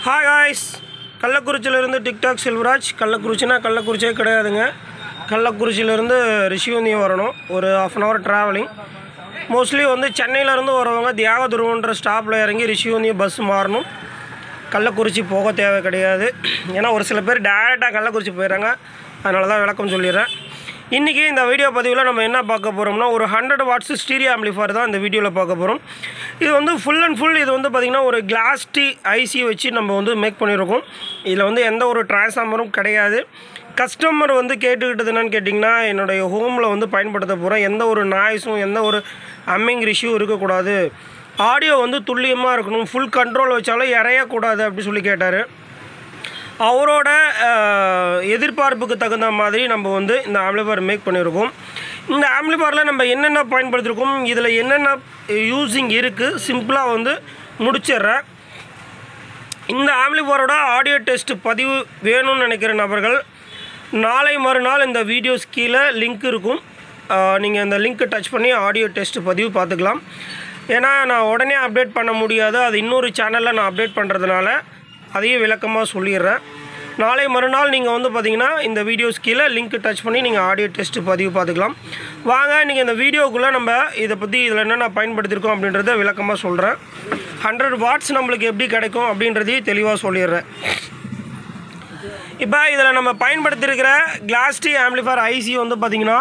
hi guys கள்ளக்குறிச்சியிலேருந்து TikTok Selvaraj கள்ளக்குறிச்சினா கள்ளக்குறிச்சியே கிடையாதுங்க கள்ளக்குறிச்சியிலேருந்து ரிஷிவந்தியம் வரணும் ஒரு half an hour travelling mostly வந்து சென்னையிலேருந்து வரவங்க தியாகதுருவன்ற ஸ்டாப்பில் இறங்கி ரிஷிவந்தியம் பஸ் மாறணும் கள்ளக்குறிச்சி போக தேவை கிடையாது ஏன்னா ஒரு சில பேர் டேரெக்டாக கள்ளக்குறிச்சி போயிடுறாங்க அதனால தான் விளக்கம் சொல்லிடுறேன் இன்றைக்கி இந்த வீடியோ பதிவில் நம்ம என்ன பார்க்க போகிறோம்னா ஒரு ஹண்ட்ரட் வாட்ஸ் ஸ்டீரியோ ஆம்ப்ளிஃபையர் தான் இந்த வீடியோவில் பார்க்க போகிறோம் இது வந்து ஃபுல் அண்ட் ஃபுல் இது வந்து பார்த்திங்கன்னா ஒரு கிளாஸ் டி ஐசி வச்சு நம்ம வந்து மேக் பண்ணியிருக்கோம் இதில் வந்து எந்த ஒரு டிரான்ஸ்ஃபார்மரும் கிடையாது கஸ்டமர் வந்து கேட்டுக்கிட்டது என்னன்னு கேட்டிங்கன்னா என்னுடைய ஹோமில் வந்து பயன்படுத்த போகிறேன் எந்த ஒரு நாய்ஸும் எந்த ஒரு அம்மிங் ரிஷ்யூ இருக்கக்கூடாது ஆடியோ வந்து துல்லியமாக இருக்கணும் ஃபுல் கண்ட்ரோல் வச்சாலும் இறையக்கூடாது அப்படி சொல்லி கேட்டார் அவரோட அஹ், எதிர்பார்ப்புக்கு தகுந்த மாதிரி நம்ம வந்து இந்த ஆம்ப்ளிஃபையர் மேக் பண்ணியிருக்கோம் இந்த ஆம்ப்ளிஃபையரில் நம்ம என்னென்ன பயன்படுத்தியிருக்கோம் இதில் என்னென்ன யூஸிங் இருக்குது சிம்பிளாக வந்து முடிச்சிடுறேன் இந்த ஆம்ப்ளிஃபையரோட ஆடியோ டெஸ்ட் பதிவு வேணும்னு நினைக்கிற நபர்கள் நாளை மறுநாள் இந்த வீடியோஸ் கீழே லிங்க் இருக்கும் நீங்கள் இந்த லிங்க்கை டச் பண்ணி ஆடியோ டெஸ்ட் பதிவு பார்த்துக்கலாம் ஏன்னா நான் உடனே அப்டேட் பண்ண முடியாது அது இன்னொரு சேனலில் நான் அப்டேட் பண்ணுறதுனால அதையும் விளக்கமாக சொல்லிடுறேன் நாளை மறுநாள் நீங்கள் வந்து பார்த்தீங்கன்னா இந்த வீடியோஸ் கீழே லிங்க் டச் பண்ணி நீங்கள் ஆடியோ டெஸ்ட் பதிவு பார்த்துக்கலாம் வாங்க நீங்கள் இந்த வீடியோக்குள்ளே நம்ம இதை பற்றி இதில் என்னென்ன பயன்படுத்தியிருக்கோம் அப்படின்றத விளக்கமாக சொல்கிறேன் ஹண்ட்ரட் வாட்ஸ் நம்மளுக்கு எப்படி கிடைக்கும் அப்படின்றதையும் தெளிவாக சொல்லிடுறேன் இப்போ இதில் நம்ம பயன்படுத்தியிருக்கிற கிளாஸ் டி ஆம்ப்ளிஃபையர் ஐசி வந்து பார்த்திங்கன்னா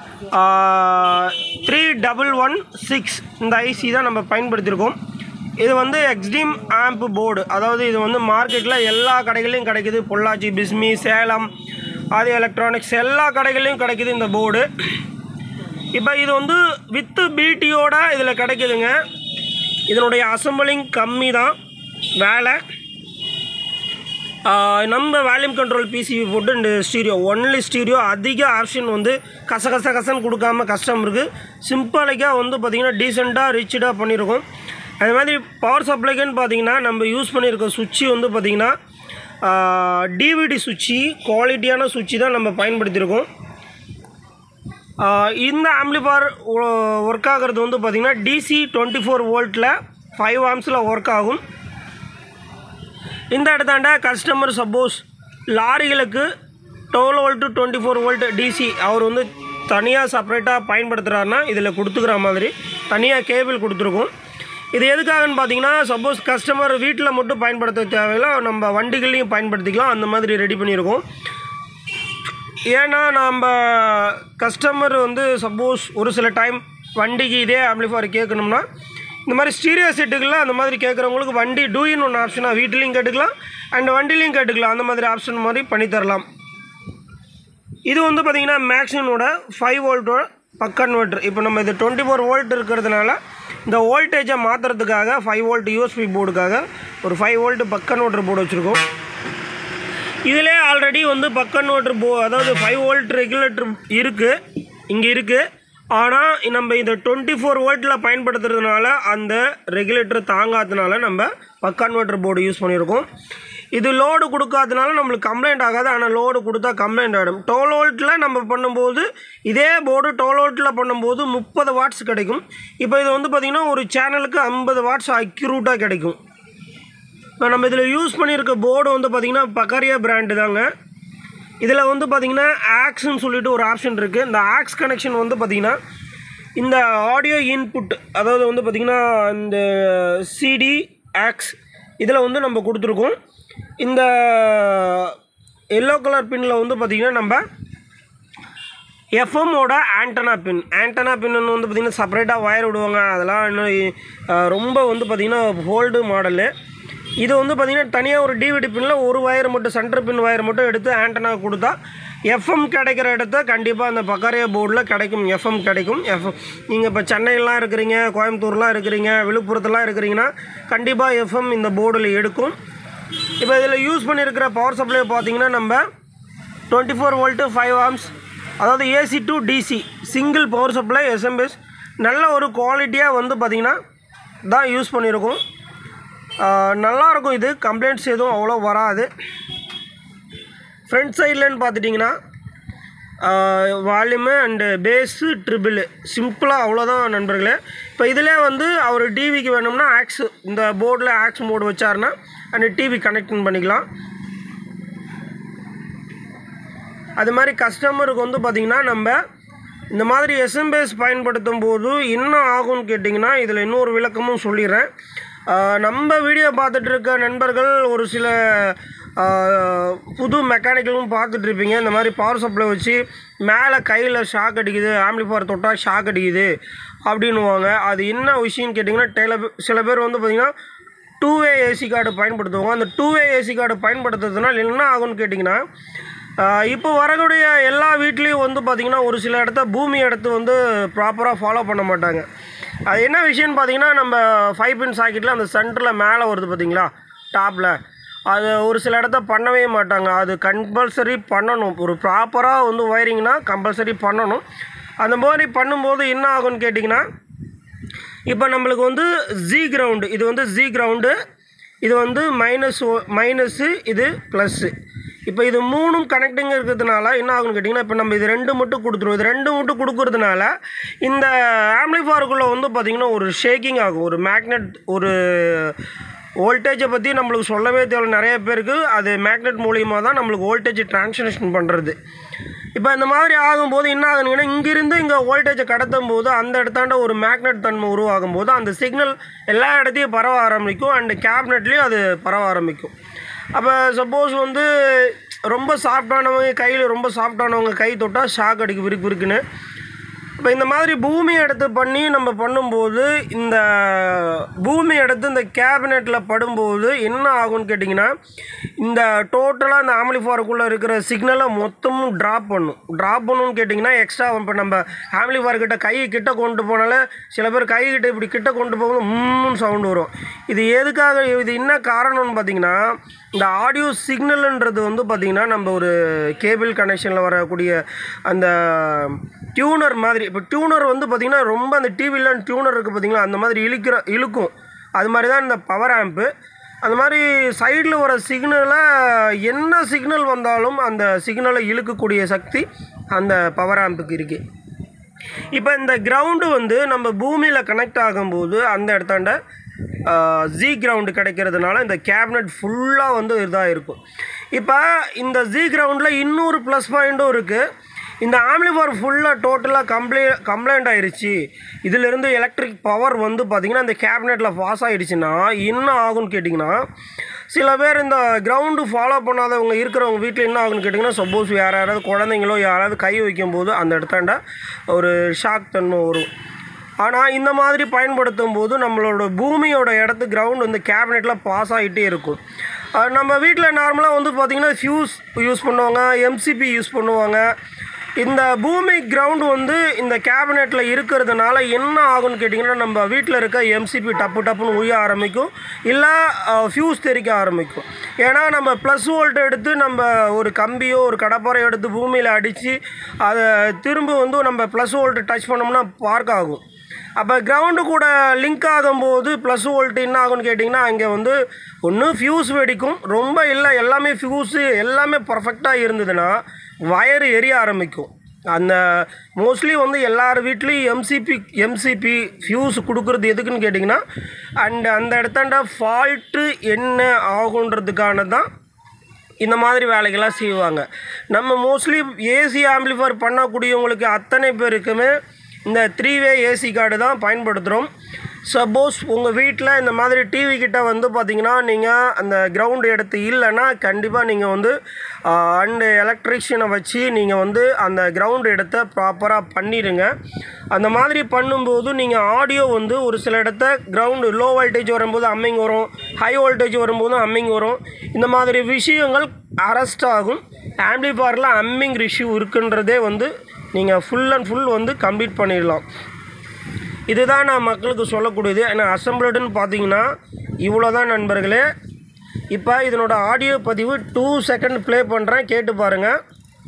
த்ரீ டபுள் ஒன் சிக்ஸ் இந்த ஐசி தான் நம்ம பயன்படுத்தியிருக்கோம் இது வந்து எக்ஸ்ட்ரீம் ஆம்ப் போர்டு அதாவது இது வந்து மார்க்கெட்டில் எல்லா கடைகள்லையும் கிடைக்குது பொள்ளாச்சி பிஸ்மி சேலம் ஆதி எலக்ட்ரானிக்ஸ் எல்லா கடைகள்லையும் கிடைக்குது இந்த போர்டு இப்போ இது வந்து வித்து பிடியோட இதில் கிடைக்குதுங்க இதனுடைய அசம்பிளிங் கம்மி தான் வேலை ஆஹ் நம்ம வேல்யூம் கண்ட்ரோல் பிசிபி போட்டு இந்த ஸ்டீரியோ ஒன்லி ஸ்டீரியோ அதிக ஆப்ஷன் வந்து கச கச கசன்னு கொடுக்காம கஸ்டமருக்கு சிம்பிளாக வந்து பார்த்திங்கன்னா டீசெண்டாக ரிச்சடாக பண்ணியிருக்கோம் அது மாதிரி பவர் சப்ளைக்குன்னு பார்த்தீங்கன்னா நம்ம யூஸ் பண்ணியிருக்க சுவிட்சு வந்து பார்த்திங்கன்னா டிவிடி சுவிட்சு குவாலிட்டியான சுவிட்சு தான் நம்ம பயன்படுத்தியிருக்கோம் ஆஹ் இந்த ஆம்ப்ளிஃபையர் ஒர்க் ஆகிறது வந்து பார்த்திங்கன்னா டிசி டுவெண்ட்டி ஃபோர் வோல்ட்டில் ஃபைவ் ஆம்ஸில் ஒர்க் ஆகும் இந்த இடத்தாண்ட கஸ்டமர் சப்போஸ் லாரிகளுக்கு twelve volt twenty four volt DC அவர் வந்து தனியாக செப்பரேட்டாக பயன்படுத்துகிறாருன்னா இதில் கொடுத்துக்கிற மாதிரி தனியாக கேபிள் கொடுத்துருக்கோம் இது எதுக்காகன்னு பார்த்தீங்கன்னா சப்போஸ் கஸ்டமர் வீட்டில் மட்டும் பயன்படுத்த தேவையில்ல நம்ம வண்டிகள்லையும் பயன்படுத்திக்கலாம் அந்த மாதிரி ரெடி பண்ணியிருக்கோம் ஏன்னா நம்ம கஸ்டமர் வந்து சப்போஸ் ஒரு சில டைம் வண்டிக்கு இதே ஆம்ப்ளிஃபையர் கேட்கணும்னா இந்த மாதிரி ஸ்டீரியோ செட்டுகளில் அந்த மாதிரி கேட்குறவங்களுக்கு வண்டி டூயின் ஒன்று ஆப்ஷனாக வீட்டிலையும் கேட்டுக்கலாம் அண்ட் வண்டிலையும் கேட்டுக்கலாம் அந்த மாதிரி ஆப்ஷன் மாதிரி பண்ணி தரலாம் இது வந்து பார்த்திங்கன்னா மேக்ஸினோட ஃபைவ் வோல்ட்டோட பக் கன்வெர்ட்டர் இப்போ நம்ம இது டுவெண்ட்டி ஃபோர் வோல்ட் இருக்கிறதுனால இந்த வோல்டேஜை மாற்றுறதுக்காக ஃபைவ் வோல்ட் யூஎஸ்பி போர்டுக்காக ஒரு five volt buck converter board வச்சுருக்கோம் இதிலே ஆல்ரெடி வந்து பக் கன்வெர்ட்டர் போ அதாவது ஃபைவ் வோல்ட் ரெகுலேட்டர் இருக்குது இங்கே இருக்குது ஆனால் நம்ம இந்த டுவெண்ட்டி ஃபோர் வோல்ட்டில் பயன்படுத்துறதுனால அந்த ரெகுலேட்டர் தாங்காததுனால நம்ம பக் கன்வெர்ட்டர் போர்டு யூஸ் பண்ணியிருக்கோம் இது லோடு கொடுக்காதனால நம்மளுக்கு கம்ப்ளைண்ட் ஆகாது ஆனால் லோடு கொடுத்தா கம்ப்ளைண்ட் ஆகிடும் டுவெல் வோல்ட்டில் நம்ம பண்ணும்போது இதே போர்டு டுவெல் வோல்ட்டில் பண்ணும்போது முப்பது வாட்ஸ் கிடைக்கும் இப்போ இது வந்து பார்த்திங்கன்னா ஒரு சேனலுக்கு ஐம்பது வாட்ஸ் அக்யூரூட்டாக கிடைக்கும் இப்போ நம்ம இதில் யூஸ் பண்ணியிருக்க போர்டு வந்து பார்த்திங்கன்னா பக்காரியா பிராண்டு தாங்க இதில் வந்து பார்த்திங்கன்னா ஆக்ஸ்ன்னு சொல்லிட்டு ஒரு ஆப்ஷன் இருக்குது இந்த ஆக்ஸ் கனெக்ஷன் வந்து பார்த்திங்கன்னா இந்த ஆடியோ இன்புட் அதாவது வந்து பார்த்திங்கன்னா இந்த சிடி ஆக்ஸ் இதில் வந்து நம்ம கொடுத்துருக்கோம் இந்த எல்லோ கலர் பின்னில் வந்து பார்த்திங்கன்னா நம்ம எஃப்எம்மோட ஆண்டனா பின் ஆண்டனா பின்னு வந்து பார்த்திங்கன்னா செப்பரேட்டாக ஒயர் விடுவாங்க அதெல்லாம் இன்னும் அஹ், ரொம்ப வந்து பார்த்திங்கன்னா ஹோல்டு மாடலு இது வந்து பார்த்திங்கன்னா தனியாக ஒரு டிவிடி பின்னில் ஒரு ஒயர் மட்டும் சென்டர் பின் ஒயர் மட்டும் எடுத்து ஆண்டனா கொடுத்தா எஃப்எம் கிடைக்கிற இடத்த கண்டிப்பாக அந்த பக்காரியா போர்டில் கிடைக்கும் எஃப்எம் கிடைக்கும் எஃப்எம் நீங்கள் இப்போ சென்னையிலாம் இருக்கிறீங்க கோயம்புத்தூர்லாம் இருக்கிறீங்க விழுப்புரத்துலாம் இருக்கிறீங்கன்னா கண்டிப்பாக எஃப்எம் இந்த போர்டில் எடுக்கும் இப்போ இதில் யூஸ் பண்ணியிருக்கிற பவர் சப்ளை பார்த்தீங்கன்னா நம்ம twenty four volt five amps அதாவது AC to DC single power supply SMPS நல்ல ஒரு குவாலிட்டியாக வந்து பார்த்திங்கன்னா தான் யூஸ் பண்ணியிருக்கோம் ஆஹ் நல்லாயிருக்கும் இது கம்ப்ளைண்ட்ஸ் எதுவும் அவ்வளோ வராது ஃப்ரண்ட் சைட்லன்னு பார்த்துட்டிங்கன்னா வால்யூமு அண்டு பேஸு ட்ரிபிள் சிம்பிளாக அவ்வளோதான் நண்பர்களே இப்போ இதிலே வந்து அவர் டிவிக்கு வேணும்னா ஆக்ஸ் இந்த போர்டில் ஆக்ஸ் மோடு வச்சாருன்னா அண்ட் டிவி கனெக்ட் பண்ணிக்கலாம் அது மாதிரி கஸ்டமருக்கு வந்து பார்த்திங்கன்னா நம்ம இந்த மாதிரி எஸ்எம்பிஎஸ் பயன்படுத்தும் போது என்ன ஆகும்னு கேட்டிங்கன்னா இதில் இன்னொரு விளக்கமும் சொல்லிடுறேன் ஆஹ் நம்ம வீடியோ பார்த்துட்டு இருக்க நண்பர்கள் ஒரு சில ஆஹ், புது மெக்கானிக்கலும் பார்த்துட்டு இருப்பீங்க இந்த மாதிரி பவர் சப்ளை வச்சு மேலே கையில் ஷாக் அடிக்குது ஆம்பிளிஃபயர் தொட்டால் ஷாக் அடிக்குது அப்படின்னுவாங்க அது என்ன விஷயம்னு கேட்டிங்கன்னா டெல சில பேர் வந்து பார்த்திங்கன்னா டூ வே ஏசி கார்டு பயன்படுத்துவாங்க அந்த டூ வே ஏசி கார்டு பயன்படுத்துறதுனால என்ன ஆகும்னு கேட்டிங்கன்னா ஆஹ் இப்போ வரக்கூடிய எல்லா வீட்லேயும் வந்து பார்த்திங்கன்னா ஒரு சில இடத்த பூமி இடத்து வந்து ப்ராப்பராக ஃபாலோ பண்ண மாட்டாங்க அது என்ன விஷயம்னு பார்த்தீங்கன்னா நம்ம ஃபைவ் பின் சாக்கெட்டில் அந்த சென்டரில் மேலே வருது பார்த்தீங்களா டாப்பில் அது ஒரு சில இடத்த பண்ணவே மாட்டாங்க அது கம்பல்சரி பண்ணணும் ஒரு ப்ராப்பராக வந்து ஒயரிங்னா கம்பல்சரி பண்ணணும் அந்த மாதிரி பண்ணும்போது என்ன ஆகும்னு கேட்டிங்கன்னா இப்போ நம்மளுக்கு வந்து ஜி கிரவுண்டு இது வந்து ஜி கிரவுண்டு இது வந்து மைனஸ் மைனஸு இது ப்ளஸ்ஸு இப்போ இது மூணும் கனெக்டிங் இருக்கிறதுனால என்ன ஆகும்னு கேட்டிங்கன்னா இப்போ நம்ம இது ரெண்டு மட்டும் கொடுத்துருவோம் இது ரெண்டு மட்டும் கொடுக்கறதுனால இந்த ஆம்ப்ளிஃபாருக்குள்ளே வந்து பார்த்திங்கன்னா ஒரு ஷேக்கிங் ஆகும் ஒரு மேக்னெட் ஒரு வோல்டேஜை பற்றி நம்மளுக்கு சொல்லவே தேவை நிறைய பேருக்கு அது மேக்னெட் மூலியமாக தான் நம்மளுக்கு வோல்டேஜ் டிரான்ஸ்லேஷன் பண்ணுறது இப்போ இந்த மாதிரி ஆகும்போது என்ன ஆகுதுங்கன்னா இங்கிருந்து இங்கே வோல்டேஜை கடத்தும் போது அந்த இடத்தாண்ட ஒரு மேக்னெட் தன்மை உருவாகும் போது அந்த சிக்னல் எல்லா இடத்தையும் பரவ ஆரம்பிக்கும் அண்டு கேபினெட்லேயும் அது பரவ ஆரம்பிக்கும் அப்போ சப்போஸ் வந்து ரொம்ப சாஃப்டானவங்க கையில் ரொம்ப சாஃப்டானவங்க கை தொட்டால் ஷாக் அடிக்கு விருக்கு விருக்குன்னு இப்போ இந்த மாதிரி பூமி எடுத்து பண்ணி நம்ம பண்ணும்போது இந்த பூமி எடுத்து இந்த கேபினெட்டில் படும்போது என்ன ஆகும்னு கேட்டிங்கன்னா இந்த டோட்டலாக இந்த ஆம்லிஃபாருக்குள்ளே இருக்கிற சிக்னலை மொத்தமும் ட்ராப் பண்ணும் ட்ராப் பண்ணணும்னு கேட்டிங்கன்னா எக்ஸ்ட்ரா இப்போ நம்ம ஆம்லிஃபார் கிட்ட கை கிட்ட கொண்டு போனாலே சில பேர் கை கிட்ட இப்படி கிட்ட கொண்டு போகும்போது மும்முன்னு சவுண்டு வரும் இது எதுக்காக இது என்ன காரணம்னு பார்த்தீங்கன்னா இந்த ஆடியோ சிக்னல்ன்றது வந்து பார்த்திங்கன்னா நம்ம ஒரு கேபிள் கனெக்ஷனில் வரக்கூடிய அந்த டியூனர் மாதிரி இப்போ டியூனர் வந்து பார்த்திங்கன்னா ரொம்ப அந்த டிவியில் டியூனர் இருக்குது பார்த்தீங்களா அந்த மாதிரி இழுக்கிற இழுக்கும் அது மாதிரி தான் இந்த பவர் ஆம்ப்பு அந்த மாதிரி சைடில் வர சிக்னலை என்ன சிக்னல் வந்தாலும் அந்த சிக்னலை இழுக்கக்கூடிய சக்தி அந்த பவர் ஆம்புக்கு இருக்குது இப்போ இந்த கிரவுண்டு வந்து நம்ம பூமியில் கனெக்ட் ஆகும்போது அந்த இடத்தாண்ட ஜி கிரவுண்டு கிடைக்கிறதுனால இந்த கேபினட் ஃபுல்லாக வந்து இதாக இருக்கும் இப்போ இந்த ஜி கிரவுண்டில் இன்னொரு ப்ளஸ் பாயிண்ட்டும் இருக்குது இந்த ஆம்லிஃபார் ஃபுல்லாக டோட்டலாக கம்ப்ளே கம்ப்ளைண்ட் ஆயிடுச்சு இதிலிருந்து எலக்ட்ரிக் பவர் வந்து பார்த்திங்கன்னா இந்த கேபினெட்டில் பாஸ் ஆகிடுச்சுன்னா என்ன ஆகும்னு கேட்டிங்கன்னா சில பேர் இந்த கிரவுண்டு ஃபாலோ பண்ணாதவங்க இருக்கிறவங்க வீட்டில் என்ன ஆகும்னு கேட்டிங்கன்னா சப்போஸ் வேறு யாராவது குழந்தைங்களோ யாராவது கை வைக்கும்போது அந்த இடத்தாண்ட ஒரு ஷாக் தன்மை வரும் ஆனால் இந்த மாதிரி பயன்படுத்தும் போது நம்மளோட பூமியோட இடத்து கிரவுண்ட் வந்து கேபினெட்டில் பாஸ் ஆகிட்டே இருக்கும் அஹ் நம்ம வீட்டில் நார்மலாக வந்து பார்த்திங்கன்னா ஃபியூஸ் யூஸ் பண்ணுவாங்க எம்சிபி யூஸ் பண்ணுவாங்க இந்த பூமி கிரவுண்ட் வந்து இந்த கேபினெட்டில் இருக்கிறதுனால என்ன ஆகும்னு கேட்டிங்கன்னா நம்ம வீட்டில் இருக்க எம்சிபி டப்பு டப்புன்னு உய ஆரம்பிக்கும் இல்லை ஃபியூஸ் தெறிக்க ஆரம்பிக்கும் ஏன்னா நம்ம ப்ளஸ் வோல்ட் எடுத்து நம்ம ஒரு கம்பியோ ஒரு கடப்பாரை எடுத்து பூமியில் அடித்து அதை திரும்ப வந்து நம்ம ப்ளஸ் வோல்ட் டச் பண்ணோம்னா பார்க் ஆகும் அப்போ கிரவுண்டு கூட லிங்க் ஆகும்போது ப்ளஸ் வோல்ட் என்ன ஆகும்னு கேட்டிங்கன்னா அங்கே வந்து ஒன்று ஃபியூஸ் வெடிக்கும் ரொம்ப இல்லை எல்லாமே ஃபியூஸு எல்லாமே பர்ஃபெக்டாக இருந்ததுன்னா வயர் எரிய ஆரம்பிக்கும் அந்த மோஸ்ட்லி வந்து எல்லார் வீட்லேயும் எம்சிபி எம்சிபி ஃபியூஸ் கொடுக்குறது எதுக்குன்னு கேட்டிங்கன்னா அண்ட் அந்த இடத்தாண்ட ஃபால்ட்டு என்ன ஆகுன்றதுக்கான தான் இந்த மாதிரி வேலைகள்லாம் செய்வாங்க நம்ம மோஸ்ட்லி ஏசி ஆம்பிளிஃபைர் பண்ணக்கூடியவங்களுக்கு அத்தனை பேருக்குமே இந்த த்ரீ வே ஏசி கார்டு தான் பயன்படுத்துகிறோம் சப்போஸ் உங்கள் வீட்டில் இந்த மாதிரி டிவி கிட்ட வந்து பார்த்தீங்கன்னா நீங்கள் அந்த கிரவுண்டு எடுத்து இல்லைன்னா கண்டிப்பாக நீங்கள் வந்து அண்டு எலக்ட்ரிஷியனை வச்சு நீங்கள் வந்து அந்த கிரவுண்டு இடத்த ப்ராப்பராக பண்ணிடுங்க அந்த மாதிரி பண்ணும்போது நீங்கள் ஆடியோ வந்து ஒரு சில இடத்த கிரவுண்டு லோ வோல்டேஜ் வரும்போது அம்மிங் வரும் ஹை வோல்டேஜ் வரும்போது அம்மிங் வரும் இந்த மாதிரி விஷயங்கள் அரெஸ்ட் ஆகும் ஆம்பிளிஃபாரில் அம்மிங் இஷ்யூ இருக்குன்றதே வந்து நீங்கள் ஃபுல் அண்ட் ஃபுல் வந்து கம்ப்ளீட் பண்ணிடலாம் இதுதான் நான் மக்களுக்கு சொல்லக்கூடியது ஏன்னா அசம்பிளடுன்னு பார்த்தீங்கன்னா இவ்வளோ தான் நண்பர்களே இப்போ இதனோட ஆடியோ பதிவு டூ செகண்ட் ப்ளே பண்ணுறேன் கேட்டு பாருங்கள்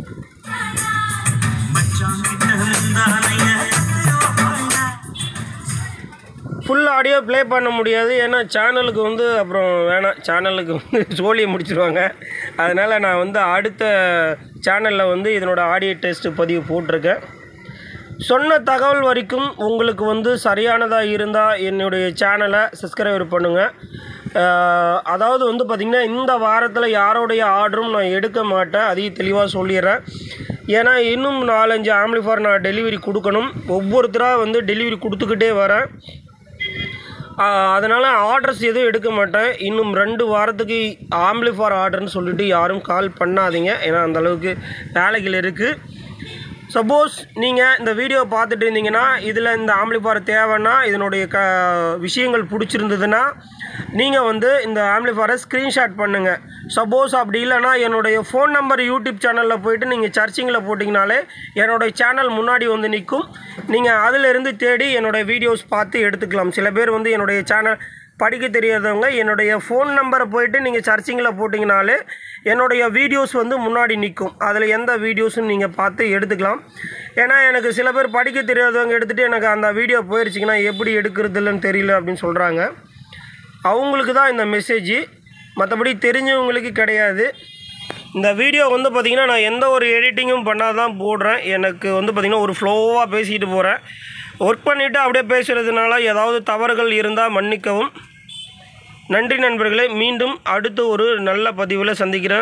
ஃபுல் ஆடியோ ப்ளே பண்ண முடியாது ஏன்னா சேனலுக்கு வந்து அப்புறம் வேணாம் சேனலுக்கு வந்து சோழியை முடிச்சிருவாங்க அதனால் நான் வந்து அடுத்த சேனலில் வந்து இதனோட ஆடியோ டெஸ்ட் பதிவு போட்டிருக்கேன் சொன்ன தகவல் வரைக்கும் உங்களுக்கு வந்து சரியானதாக இருந்தால் என்னுடைய சேனலை சப்ஸ்கிரைபர் பண்ணுங்கள் ஆஹ் அதாவது வந்து பார்த்திங்கன்னா இந்த வாரத்தில் யாரோடைய ஆர்டரும் நான் எடுக்க மாட்டேன் அதையும் தெளிவாக சொல்லிடுறேன் ஏன்னா இன்னும் நாலஞ்சு ஆம்லிஃபார் நான் டெலிவரி கொடுக்கணும் ஒவ்வொருத்தராக வந்து டெலிவரி கொடுத்துக்கிட்டே வரேன் அதனால் ஆர்டர்ஸ் எதுவும் எடுக்க மாட்டேன் இன்னும் ரெண்டு வாரத்துக்கு ஆம்லிஃபார் ஆர்டர்னு சொல்லிட்டு யாரும் கால் பண்ணாதீங்க ஏன்னா அந்த அளவுக்கு வேலைகள் இருக்குது சப்போஸ் நீங்கள் இந்த வீடியோ பார்த்துட்டு இருந்தீங்கன்னா இதில் இந்த ஆம்லிஃபார் தேவைன்னா இதனுடைய க விஷயங்கள் பிடிச்சிருந்ததுன்னா நீங்கள் வந்து இந்த ஆம்லிஃபாரை ஸ்க்ரீன்ஷாட் பண்ணுங்கள் சப்போஸ் அப்படி இல்லைன்னா என்னுடைய ஃபோன் நம்பர் யூடியூப் சேனலில் போயிட்டு நீங்கள் சர்ச்சிங்கில் போட்டிங்கனாலே என்னுடைய சேனல் முன்னாடி வந்து நிற்கும் நீங்கள் அதிலிருந்து தேடி என்னோடய வீடியோஸ் பார்த்து எடுத்துக்கலாம் சில பேர் வந்து என்னுடைய சேனல் படிக்க தெரியாதவங்க என்னுடைய ஃபோன் நம்பரை போயிட்டு நீங்கள் சர்ச்சிங்கில் போட்டிங்கனாலே என்னுடைய வீடியோஸ் வந்து முன்னாடி நிற்கும் அதில் எந்த வீடியோஸும் நீங்கள் பார்த்து எடுத்துக்கலாம் ஏன்னா எனக்கு சில பேர் படிக்க தெரியாதவங்க எடுத்துகிட்டு எனக்கு அந்த வீடியோ போயிடுச்சிங்கன்னா எப்படி எடுக்கிறது இல்லைன்னு தெரியல அப்படின்னு சொல்கிறாங்க அவங்களுக்கு தான் இந்த மெசேஜ் மற்றபடி தெரிஞ்சவங்களுக்கு கிடையாது இந்த வீடியோ வந்து பார்த்திங்கன்னா நான் எந்த ஒரு எடிட்டிங்கும் பண்ணாதான் தான் போடுறேன் எனக்கு வந்து பார்த்திங்கன்னா ஒரு ஃப்ளோவாக பேசிக்கிட்டு போகிறேன் ஒர்க் பண்ணிவிட்டு அப்படியே பேசுகிறதுனால ஏதாவது தவறுகள் இருந்தால் மன்னிக்கவும் நன்றி நண்பர்களே மீண்டும் அடுத்த ஒரு நல்ல பதிவில் சந்திக்கிறேன்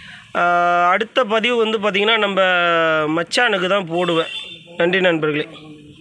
ஆஹ் அடுத்த பதிவு வந்து பார்த்திங்கன்னா நம்ம மச்சானுக்கு தான் போடுவேன் நன்றி நண்பர்களே